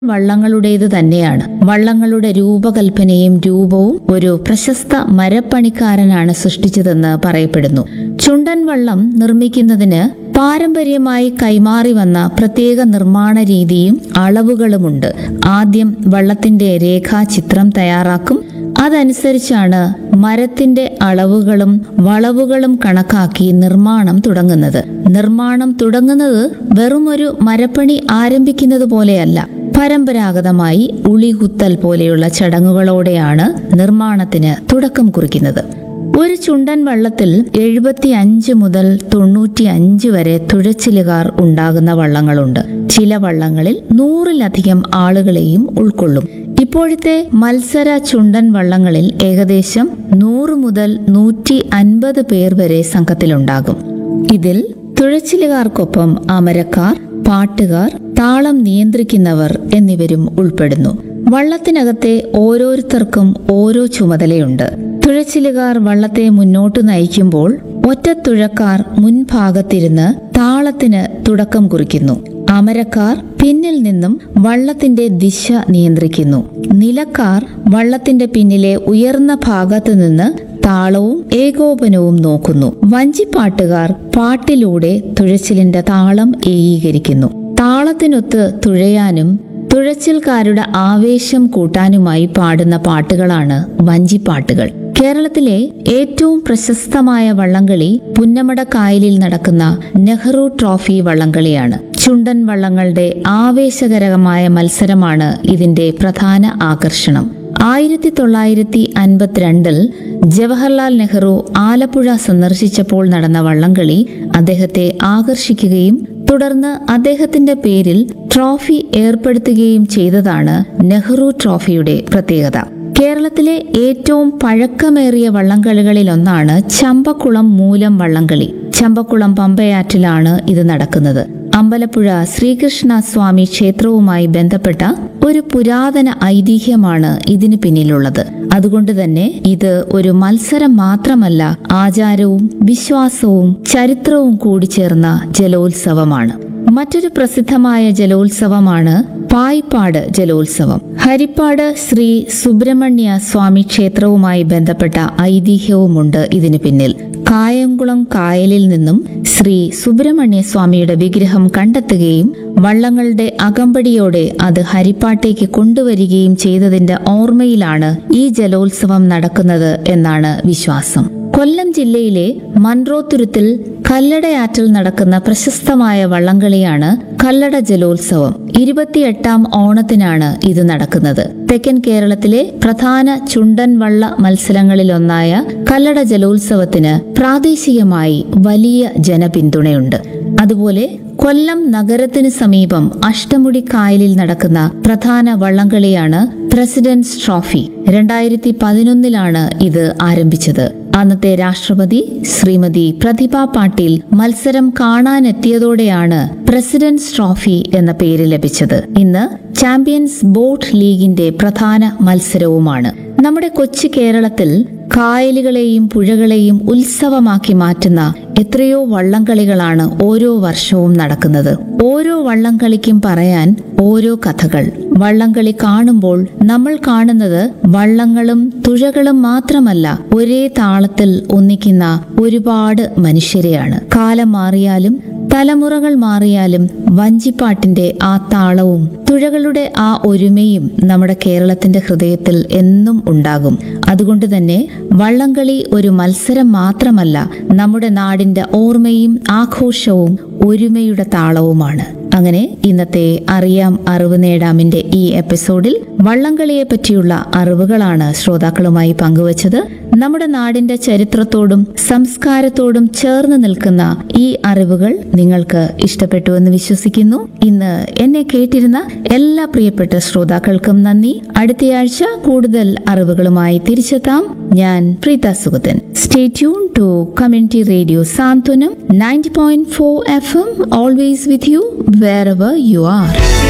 വള്ളങ്ങളുടേത് തന്നെയാണ് വള്ളങ്ങളുടെ രൂപകൽപ്പനയും രൂപവും ഒരു പ്രശസ്ത മരപ്പണിക്കാരനാണ് സൃഷ്ടിച്ചതെന്ന് പറയപ്പെടുന്നു ചുണ്ടൻ വള്ളം നിർമ്മിക്കുന്നതിന് പാരമ്പര്യമായി കൈമാറി വന്ന പ്രത്യേക നിർമ്മാണ രീതിയും അളവുകളുമുണ്ട് ആദ്യം വള്ളത്തിന്റെ രേഖാചിത്രം തയ്യാറാക്കും അതനുസരിച്ചാണ് മരത്തിന്റെ അളവുകളും വളവുകളും കണക്കാക്കി നിർമ്മാണം തുടങ്ങുന്നത് നിർമ്മാണം തുടങ്ങുന്നത് വെറുമൊരു മരപ്പണി ആരംഭിക്കുന്നത് പോലെയല്ല പരമ്പരാഗതമായി ഉളികുത്തൽ പോലെയുള്ള ചടങ്ങുകളോടെയാണ് നിർമ്മാണത്തിന് തുടക്കം കുറിക്കുന്നത് ഒരു ചുണ്ടൻ വള്ളത്തിൽ എഴുപത്തി അഞ്ച് മുതൽ തൊണ്ണൂറ്റി അഞ്ച് വരെ തുഴച്ചിലുകാർ ഉണ്ടാകുന്ന വള്ളങ്ങളുണ്ട് ചില വള്ളങ്ങളിൽ നൂറിലധികം ആളുകളെയും ഉൾക്കൊള്ളും ഇപ്പോഴത്തെ മത്സര ചുണ്ടൻ വള്ളങ്ങളിൽ ഏകദേശം നൂറ് മുതൽ നൂറ്റി അൻപത് പേർ വരെ സംഘത്തിലുണ്ടാകും ഇതിൽ തുഴച്ചിലുകാർക്കൊപ്പം അമരക്കാർ പാട്ടുകാർ താളം നിയന്ത്രിക്കുന്നവർ എന്നിവരും ഉൾപ്പെടുന്നു വള്ളത്തിനകത്തെ ഓരോരുത്തർക്കും ഓരോ ചുമതലയുണ്ട് തുഴച്ചിലുകാർ വള്ളത്തെ മുന്നോട്ട് നയിക്കുമ്പോൾ ഒറ്റത്തുഴക്കാർ മുൻഭാഗത്തിരുന്ന് താളത്തിന് തുടക്കം കുറിക്കുന്നു അമരക്കാർ പിന്നിൽ നിന്നും വള്ളത്തിന്റെ ദിശ നിയന്ത്രിക്കുന്നു നിലക്കാർ വള്ളത്തിന്റെ പിന്നിലെ ഉയർന്ന ഭാഗത്തു നിന്ന് താളവും ഏകോപനവും നോക്കുന്നു വഞ്ചിപ്പാട്ടുകാർ പാട്ടിലൂടെ തുഴച്ചിലിന്റെ താളം ഏകീകരിക്കുന്നു താളത്തിനൊത്ത് തുഴയാനും തുഴച്ചിൽക്കാരുടെ ആവേശം കൂട്ടാനുമായി പാടുന്ന പാട്ടുകളാണ് വഞ്ചിപ്പാട്ടുകൾ കേരളത്തിലെ ഏറ്റവും പ്രശസ്തമായ വള്ളംകളി പുന്നമട കായലിൽ നടക്കുന്ന നെഹ്റു ട്രോഫി വള്ളംകളിയാണ് ചുണ്ടൻ വള്ളങ്ങളുടെ ആവേശകരമായ മത്സരമാണ് ഇതിന്റെ പ്രധാന ആകർഷണം ആയിരത്തി തൊള്ളായിരത്തി അൻപത്തിരണ്ടിൽ ജവഹർലാൽ നെഹ്റു ആലപ്പുഴ സന്ദർശിച്ചപ്പോൾ നടന്ന വള്ളംകളി അദ്ദേഹത്തെ ആകർഷിക്കുകയും തുടർന്ന് അദ്ദേഹത്തിന്റെ പേരിൽ ട്രോഫി ഏർപ്പെടുത്തുകയും ചെയ്തതാണ് നെഹ്റു ട്രോഫിയുടെ പ്രത്യേകത കേരളത്തിലെ ഏറ്റവും പഴക്കമേറിയ വള്ളംകളികളിലൊന്നാണ് ചമ്പക്കുളം മൂലം വള്ളംകളി ചമ്പക്കുളം പമ്പയാറ്റിലാണ് ഇത് നടക്കുന്നത് അമ്പലപ്പുഴ ശ്രീകൃഷ്ണ സ്വാമി ക്ഷേത്രവുമായി ബന്ധപ്പെട്ട ഒരു പുരാതന ഐതിഹ്യമാണ് ഇതിന് പിന്നിലുള്ളത് അതുകൊണ്ട് തന്നെ ഇത് ഒരു മത്സരം മാത്രമല്ല ആചാരവും വിശ്വാസവും ചരിത്രവും കൂടിച്ചേർന്ന ജലോത്സവമാണ് മറ്റൊരു പ്രസിദ്ധമായ ജലോത്സവമാണ് പായിപ്പാട് ജലോത്സവം ഹരിപ്പാട് ശ്രീ സുബ്രഹ്മണ്യ സ്വാമി ക്ഷേത്രവുമായി ബന്ധപ്പെട്ട ഐതിഹ്യവുമുണ്ട് ഇതിനു പിന്നിൽ കായംകുളം കായലിൽ നിന്നും ശ്രീ സുബ്രഹ്മണ്യ സ്വാമിയുടെ വിഗ്രഹം കണ്ടെത്തുകയും വള്ളങ്ങളുടെ അകമ്പടിയോടെ അത് ഹരിപ്പാട്ടേക്ക് കൊണ്ടുവരികയും ചെയ്തതിന്റെ ഓർമ്മയിലാണ് ഈ ജലോത്സവം നടക്കുന്നത് എന്നാണ് വിശ്വാസം കൊല്ലം ജില്ലയിലെ മൺറോത്തുരുത്തിൽ കല്ലടയാറ്റിൽ നടക്കുന്ന പ്രശസ്തമായ വള്ളംകളിയാണ് കല്ലട ജലോത്സവം ഇരുപത്തിയെട്ടാം ഓണത്തിനാണ് ഇത് നടക്കുന്നത് തെക്കൻ കേരളത്തിലെ പ്രധാന ചുണ്ടൻ വള്ള മത്സരങ്ങളിലൊന്നായ കല്ലട ജലോത്സവത്തിന് പ്രാദേശികമായി വലിയ ജനപിന്തുണയുണ്ട് അതുപോലെ കൊല്ലം നഗരത്തിന് സമീപം അഷ്ടമുടി കായലിൽ നടക്കുന്ന പ്രധാന വള്ളംകളിയാണ് പ്രസിഡന്റ്സ് ട്രോഫി രണ്ടായിരത്തി പതിനൊന്നിലാണ് ഇത് ആരംഭിച്ചത് അന്നത്തെ രാഷ്ട്രപതി ശ്രീമതി പ്രതിഭ പാട്ടീൽ മത്സരം കാണാനെത്തിയതോടെയാണ് പ്രസിഡന്റ്സ് ട്രോഫി എന്ന പേര് ലഭിച്ചത് ഇന്ന് ചാമ്പ്യൻസ് ബോട്ട് ലീഗിന്റെ പ്രധാന മത്സരവുമാണ് നമ്മുടെ കൊച്ചു കേരളത്തിൽ കായലുകളെയും പുഴകളെയും ഉത്സവമാക്കി മാറ്റുന്ന എത്രയോ വള്ളംകളികളാണ് ഓരോ വർഷവും നടക്കുന്നത് ഓരോ വള്ളംകളിക്കും പറയാൻ ഓരോ കഥകൾ വള്ളംകളി കാണുമ്പോൾ നമ്മൾ കാണുന്നത് വള്ളങ്ങളും തുഴകളും മാത്രമല്ല ഒരേ താളത്തിൽ ഒന്നിക്കുന്ന ഒരുപാട് മനുഷ്യരെയാണ് കാലം മാറിയാലും തലമുറകൾ മാറിയാലും വഞ്ചിപ്പാട്ടിന്റെ ആ താളവും തുഴകളുടെ ആ ഒരുമയും നമ്മുടെ കേരളത്തിന്റെ ഹൃദയത്തിൽ എന്നും ഉണ്ടാകും അതുകൊണ്ട് തന്നെ വള്ളംകളി ഒരു മത്സരം മാത്രമല്ല നമ്മുടെ നാടിന്റെ ഓർമ്മയും ആഘോഷവും ഒരുമയുടെ താളവുമാണ് അങ്ങനെ ഇന്നത്തെ അറിയാം അറിവ് നേടാമിന്റെ ഈ എപ്പിസോഡിൽ വള്ളംകളിയെ പറ്റിയുള്ള അറിവുകളാണ് ശ്രോതാക്കളുമായി പങ്കുവച്ചത് നമ്മുടെ നാടിന്റെ ചരിത്രത്തോടും സംസ്കാരത്തോടും ചേർന്ന് നിൽക്കുന്ന ഈ അറിവുകൾ നിങ്ങൾക്ക് ഇഷ്ടപ്പെട്ടുവെന്ന് വിശ്വസിക്കുന്നു ഇന്ന് എന്നെ കേട്ടിരുന്ന എല്ലാ പ്രിയപ്പെട്ട ശ്രോതാക്കൾക്കും നന്ദി അടുത്തയാഴ്ച കൂടുതൽ അറിവുകളുമായി തിരിച്ചെത്താം ഞാൻ Preetha Sugathan stay tune to community radio Santhwanam ninety point four F M always with you wherever you R